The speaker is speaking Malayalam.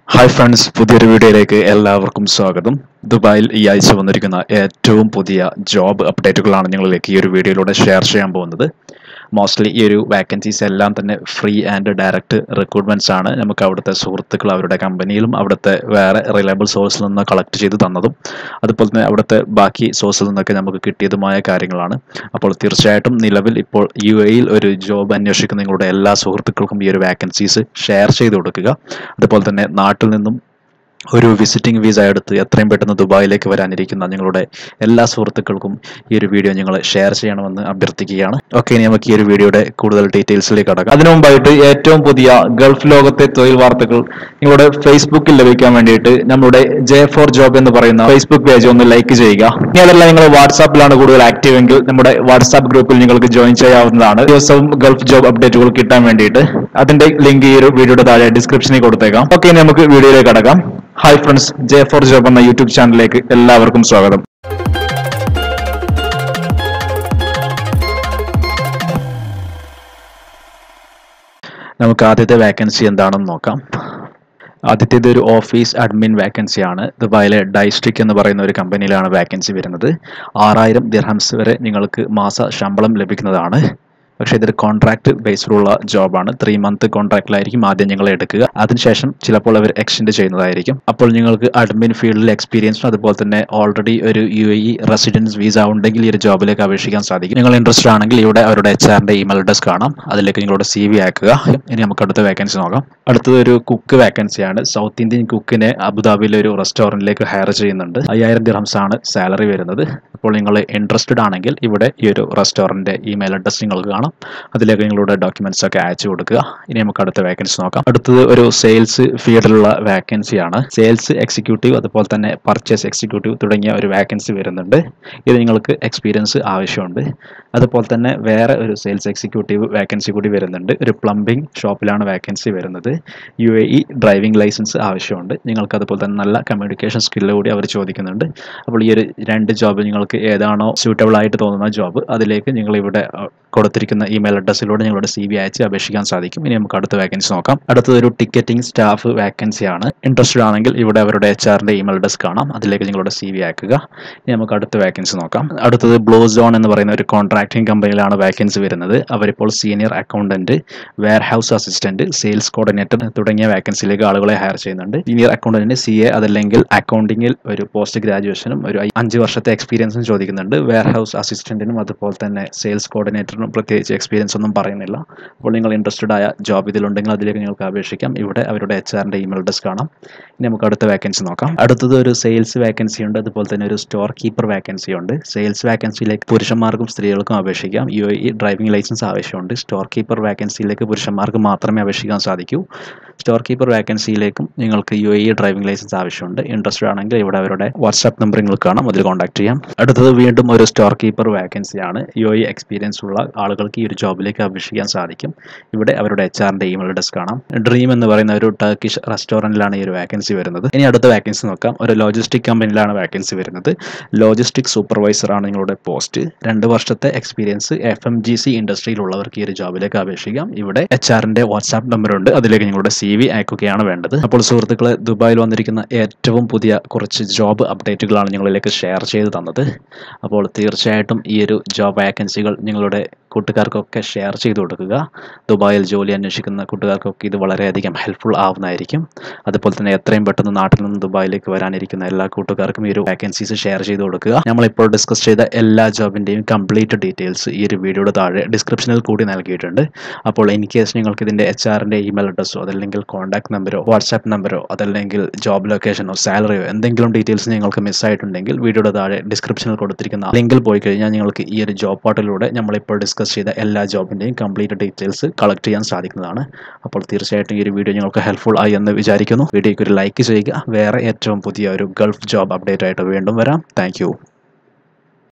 ഹായ് ഫ്രണ്ട്സ് പുതിയൊരു വീഡിയോയിലേക്ക് എല്ലാവർക്കും സ്വാഗതം ദുബായിൽ ഈ ആഴ്ച വന്നിരിക്കുന്ന ഏറ്റവും പുതിയ ജോബ് അപ്ഡേറ്റുകളാണ് നിങ്ങളിലേക്ക് ഈ ഒരു വീഡിയോയിലൂടെ ഷെയർ ചെയ്യാൻ പോകുന്നത് മോസ്റ്റ്ലി ഈ ഒരു വാക്കൻസീസ് എല്ലാം തന്നെ ഫ്രീ ആൻഡ് ഡയറക്റ്റ് റിക്രൂട്ട്മെന്റ്സ് ആണ് നമുക്ക് അവിടുത്തെ സുഹൃത്തുക്കൾ അവരുടെ കമ്പനിയിലും അവിടുത്തെ വേറെ റിലയബിൾ സോഴ്സിൽ നിന്ന് കളക്ട് ചെയ്ത് തന്നതും അതുപോലെ തന്നെ അവിടുത്തെ ബാക്കി സോഴ്സിൽ നിന്നൊക്കെ നമുക്ക് കിട്ടിയതുമായ കാര്യങ്ങളാണ് അപ്പോൾ തീർച്ചയായിട്ടും നിലവിൽ ഇപ്പോൾ യു എയിൽ ഒരു ജോബ് അന്വേഷിക്കുന്ന നിങ്ങളുടെ എല്ലാ സുഹൃത്തുക്കൾക്കും ഈ ഒരു വാക്കൻസീസ് ഷെയർ ചെയ്ത് കൊടുക്കുക അതുപോലെ തന്നെ നാട്ടിൽ നിന്നും ഒരു വിസിറ്റിംഗ് വിസ എടുത്ത് എത്രയും പെട്ടെന്ന് ദുബായിലേക്ക് വരാനിരിക്കുന്ന നിങ്ങളുടെ എല്ലാ സുഹൃത്തുക്കൾക്കും ഈ ഒരു വീഡിയോ നിങ്ങൾ ഷെയർ ചെയ്യണമെന്ന് അഭ്യർത്ഥിക്കുകയാണ് ഓക്കെ ഇനി നമുക്ക് ഈ ഒരു വീഡിയോയുടെ കൂടുതൽ ഡീറ്റെയിൽസിലേക്ക് കടക്കാം അതിനു മുമ്പായിട്ട് ഏറ്റവും പുതിയ ഗൾഫ് ലോകത്തെ തൊഴിൽ വാർത്തകൾ നിങ്ങളുടെ ഫേസ്ബുക്കിൽ ലഭിക്കാൻ വേണ്ടിയിട്ട് നമ്മുടെ ജെ ഫോർ ജോബ് എന്ന് പറയുന്ന ഫേസ്ബുക്ക് പേജ് ഒന്ന് ലൈക്ക് ചെയ്യുക ഇനി അതല്ല നിങ്ങൾ വാട്സാപ്പിലാണ് കൂടുതൽ ആക്റ്റീവ് എങ്കിൽ നമ്മുടെ വാട്സാപ്പ് ഗ്രൂപ്പിൽ നിങ്ങൾക്ക് ജോയിൻ ചെയ്യാവുന്നതാണ് ദിവസവും ഗൾഫ് ജോബ് അപ്ഡേറ്റുകൾ കിട്ടാൻ വേണ്ടിയിട്ട് അതിന്റെ ലിങ്ക് ഈ ഒരു വീഡിയോയുടെ താഴെ ഡിസ്ക്രിപ്ഷനിൽ കൊടുത്തേക്കാം ഓക്കെ ഇനി നമുക്ക് വീഡിയോയിലേക്ക് കടക്കാം hi friends J for job എന്ന യൂട്യൂബ് ചാനലിലേക്ക് എല്ലാവർക്കും സ്വാഗതം നമുക്ക് ആദ്യത്തെ വാക്കൻസി എന്താണെന്ന് നോക്കാം ആദ്യത്തേത് ഒരു ഓഫീസ് അഡ്മിൻ വാക്കൻസി ആണ് ദുബായിലെ ഡൈസ്ട്രിക് എന്ന് പറയുന്ന ഒരു കമ്പനിയിലാണ് വാക്കൻസി വരുന്നത് ആറായിരം ദിർഹംസ് വരെ നിങ്ങൾക്ക് മാസ ശമ്പളം ലഭിക്കുന്നതാണ് പക്ഷേ ഇതൊരു കോൺട്രാക്ട് ബേസ്ഡുള്ള ജോബാണ് ത്രീ മന്ത് കോൺട്രാക്റ്റിലായിരിക്കും ആദ്യം നിങ്ങൾ എടുക്കുക അതിനുശേഷം ചിലപ്പോൾ അവർ എക്സ്റ്റെൻഡ് ചെയ്യുന്നതായിരിക്കും അപ്പോൾ നിങ്ങൾക്ക് അഡ്മിൻ ഫീൽഡിൽ എക്സ്പീരിയൻസും അതുപോലെ തന്നെ ഓൾറെഡി ഒരു U A E residence visa ഉണ്ടെങ്കിൽ ഈ ഒരു ജോബിലേക്ക് അപേക്ഷിക്കാൻ സാധിക്കും നിങ്ങൾ ഇൻട്രസ്റ്റഡ് ആണെങ്കിൽ ഇവിടെ അവരുടെ എച്ച് ആറിന്റെ ഇമെയിൽ അഡ്രസ് കാണാം അതിലേക്ക് നിങ്ങളുടെ സി വി അയക്കുക ഇനി നമുക്ക് അടുത്ത വേക്കൻസി നോക്കാം അടുത്തത് ഒരു കുക്ക് വാക്കൻസിയാണ് സൗത്ത് ഇന്ത്യൻ കുക്കിനെ അബുദാബിയിലെ ഒരു റെസ്റ്റോറൻറ്റിലേക്ക് ഹയർ ചെയ്യുന്നുണ്ട് അയ്യായിരം ദിർഹംസ് ആണ് സാലറി വരുന്നത് അപ്പോൾ നിങ്ങൾ ഇൻട്രസ്റ്റഡ് ആണെങ്കിൽ ഇവിടെ ഈ ഒരു റെസ്റ്റോറൻറ്റ് ഇമെയിൽ അഡ്രസ് നിങ്ങൾക്ക് കാണാം അതിലേക്ക് നിങ്ങളുടെ ഡോക്യുമെന്റ്സ് ഒക്കെ അയച്ചു കൊടുക്കുക ഇനി നമുക്ക് അടുത്ത വേക്കൻസി നോക്കാം അടുത്തത് ഒരു സെയിൽസ് ഫീൽഡിലുള്ള വാക്കൻസിയാണ് സെയിൽസ് എക്സിക്യൂട്ടീവ് അതുപോലെ തന്നെ പർച്ചേസ് എക്സിക്യൂട്ടീവ് തുടങ്ങിയ ഒരു വാക്കൻസി വരുന്നുണ്ട് ഇത് നിങ്ങൾക്ക് എക്സ്പീരിയൻസ് ആവശ്യമുണ്ട് അതുപോലെ തന്നെ വേറെ ഒരു സെയിൽസ് എക്സിക്യൂട്ടീവ് വാക്കൻസി കൂടി വരുന്നുണ്ട് ഒരു പ്ലംബിംഗ് ഷോപ്പിലാണ് വാക്കൻസി വരുന്നത് U A E driving licence ആവശ്യമുണ്ട് നിങ്ങൾക്ക് അതുപോലെ തന്നെ നല്ല കമ്മ്യൂണിക്കേഷൻ സ്കില്ല് കൂടി അവർ ചോദിക്കുന്നുണ്ട് അപ്പോൾ ഈ ഒരു രണ്ട് ജോബ് നിങ്ങൾക്ക് ഏതാണോ സ്യൂട്ടബിൾ ആയിട്ട് തോന്നുന്ന ജോബ് അതിലേക്ക് നിങ്ങൾ ഇവിടെ അഹ്, കൊടുത്തിരിക്കുന്ന ഇമെയിൽ അഡ്രസ്സിലൂടെ നിങ്ങളുടെ സി വി അയച്ച് അപേക്ഷിക്കാൻ സാധിക്കും ഇനി നമുക്ക് അടുത്ത വേക്കൻസി നോക്കാം അടുത്തത് ഒരു ടിക്കറ്റിംഗ് സ്റ്റാഫ് വാക്കൻസി ആണ് ഇൻട്രസ്റ്റഡ് ആണെങ്കിൽ ഇവിടെ അവരുടെ എച്ച് ആറിന്റെ ഇമെയിൽ അഡ്രസ് കാണാം അതിലേക്ക് നിങ്ങളുടെ സി വി അയക്കുക ഇനി നമുക്ക് അടുത്ത വേക്കൻസി നോക്കാം അടുത്തത് ബ്ലൂ സോൺ എന്ന് പറയുന്ന ഒരു കോൺട്രാക്ടിംഗ് കമ്പനിയിലാണ് വാക്കൻസി വരുന്നത് അവരിപ്പോൾ senior accountant warehouse assistant sales coordinator തുടങ്ങിയ വാക്കൻസിയിലേക്ക് ആളുകളെ ഹയർ ചെയ്യുന്നുണ്ട് സീനിയർ അക്കൗണ്ടന്റിന് സി എ അതല്ലെങ്കിൽ അക്കൗണ്ടിങ്ങിൽ ഒരു പോസ്റ്റ് ഗ്രാജുവേഷനും ഒരു അ- അഞ്ച് വർഷത്തെ എക്സ്പീരിയൻസും ചോദിക്കുന്നുണ്ട് വെയർ ഹൗസ് അസിസ്റ്റന്റിനും അതുപോലെ തന്നെ സെയിൽസ് കോർഡിനേറ്ററിനും പ്രത്യേകിച്ച് എക്സ്പീരിയൻസ് ഒന്നും പറയുന്നില്ല അപ്പോൾ നിങ്ങൾ ഇൻട്രസ്റ്റഡ് ആയ ജോബ് ഇതിലുണ്ടെങ്കിൽ അതിലേക്ക് നിങ്ങൾക്ക് അപേക്ഷിക്കാം ഇവിടെ അവരുടെ എച്ച് ആറിന്റെ ഇമെയിൽ അഡ്രസ് കാണാം ഇനി നമുക്ക് അടുത്ത വേക്കൻസി നോക്കാം അടുത്തത് ഒരു സെയിൽസ് വേക്കൻസി ഉണ്ട് അതുപോലെ തന്നെ ഒരു സ്റ്റോർ കീപ്പർ വേക്കൻസി ഉണ്ട് സെയിൽസ് വേക്കൻസിയിലേക്ക് പുരുഷന്മാർക്കും സ്ത്രീകൾക്കും അപേക്ഷിക്കാം U A E driving licence ആവശ്യമുണ്ട് സ്റ്റോർ കീപ്പർ വേക്കൻസിയിലേക്ക് പുരുഷന്മാർക്ക് മാത്രമേ അപേക്ഷിക്കാൻ സാധിക്കൂ സ്റ്റോർ കീപ്പർ വേക്കൻസിയിലേക്കും നിങ്ങൾക്ക് U A E driving licence ആവശ്യമുണ്ട് ഇൻട്രസ്റ്റഡ് ആണെങ്കിൽ ഇവിടെ അവരുടെ വാട്സാപ്പ് നമ്പർ നിങ്ങൾക്ക് കാണാം അതിൽ കോൺടാക്ട് ചെയ്യാം അടുത്തത് വീണ്ടും ഒരു സ്റ്റോർ കീപ്പർ വേക്കൻസിയാണ് യു എ എക്സ്പീരിയൻസ് ഉള്ള ആളുകൾക്ക് ഈ ഒരു ജോബിലേക്ക് അപേക്ഷിക്കാൻ സാധിക്കും ഇവിടെ അവരുടെ എച്ച് ആറിന്റെ ഇമെയിൽ അഡ്രസ് കാണാം ഡ്രീം എന്ന് പറയുന്ന ഒരു ടർക്കിഷ് റെസ്റ്റോറൻറ്റിലാണ് ഈ ഒരു വേക്കൻസി വരുന്നത് ഇനി അടുത്ത വേക്കൻസി നോക്കാം ഒരു ലോജിസ്റ്റിക് കമ്പനിയിലാണ് വേക്കൻസി വരുന്നത് ലോജിസ്റ്റിക് സൂപ്പർവൈസർ ആണ് നിങ്ങളുടെ പോസ്റ്റ് രണ്ട് വർഷത്തെ experience F M G C ഇൻഡസ്ട്രിയിലുള്ളവർക്ക് ഈ ഒരു ജോബിലേക്ക് അപേക്ഷിക്കാം ഇവിടെ എച്ച് ആറിന്റെ വാട്സാപ്പ് നമ്പർ ഉണ്ട് അതിലേക്ക് നിങ്ങളുടെ സി വി അയക്കുകയാണ് വേണ്ടത് അപ്പോൾ സുഹൃത്തുക്കളെ ദുബായിൽ വന്നിരിക്കുന്ന ഏറ്റവും പുതിയ കുറച്ച് ജോബ് അപ്ഡേറ്റുകളാണ് നിങ്ങളിലേക്ക് ഷെയർ ചെയ്ത് തന്നത് അപ്പോൾ തീർച്ചയായിട്ടും ഈ ഒരു ജോബ് വാക്കൻസികൾ നിങ്ങളുടെ കൂട്ടുകാർക്കൊക്കെ ഷെയർ ചെയ്ത് കൊടുക്കുക ദുബായിൽ ജോലി അന്വേഷിക്കുന്ന കൂട്ടുകാർക്കൊക്കെ ഇത് വളരെയധികം ഹെൽപ്ഫുൾ ആവുന്നതായിരിക്കും അതുപോലെ തന്നെ എത്രയും പെട്ടെന്ന് നാട്ടിൽ നിന്ന് ദുബായിലേക്ക് വരാനിരിക്കുന്ന എല്ലാ കൂട്ടുകാർക്കും ഈ ഒരു വാക്കൻസീസ് ഷെയർ ചെയ്ത് കൊടുക്കുക നമ്മളിപ്പോൾ ഡിസ്കസ് ചെയ്ത എല്ലാ ജോബിൻ്റെയും കംപ്ലീറ്റ് ഡീറ്റെയിൽസ് ഈ ഒരു വീഡിയോയുടെ താഴെ ഡിസ്ക്രിപ്ഷനിൽ കൂടി നൽകിയിട്ടുണ്ട് അപ്പോൾ ഇൻ കേസ് നിങ്ങൾക്ക് ഇതിൻ്റെ എച്ച് ആറിൻ്റെ ഇമെയിൽ അഡ്രസ്സോ അതല്ലെങ്കിൽ കോൺടാക്ട് നമ്പറോ വാട്സാപ്പ് നമ്പറോ അതല്ലെങ്കിൽ ജോബ് ലൊക്കേഷനോ സാലറിയോ എന്തെങ്കിലും ഡീറ്റെയിൽസ് നിങ്ങൾക്ക് മിസ്സായിട്ടുണ്ടെങ്കിൽ വീഡിയോയുടെ താഴെ ഡിസ്ക്രിപ്ഷനിൽ കൊടുത്തിരിക്കുന്ന ലിങ്കിൽ പോയി കഴിഞ്ഞാൽ നിങ്ങൾക്ക് ഈ ഒരു ജോബ് പോർട്ടലിലൂടെ നമ്മളിപ്പോൾ ഡിസ്കസ് ചെയ്ത എല്ലാ ജോബിൻ്റെയും കംപ്ലീറ്റ് ഡീറ്റെയിൽസ് കളക്ട് ചെയ്യാൻ സാധിക്കുന്നതാണ് അപ്പോൾ തീർച്ചയായിട്ടും ഈ ഒരു വീഡിയോ നിങ്ങൾക്ക് ഹെൽപ്ഫുൾ ആയി എന്ന് വിചാരിക്കുന്നു വീഡിയോയ്ക്ക് ഒരു ലൈക്ക് ചെയ്യുക വേറെ ഏറ്റവും പുതിയ ഒരു ഗൾഫ് ജോബ് അപ്ഡേറ്റ് ആയിട്ട് വീണ്ടും വരാം താങ്ക്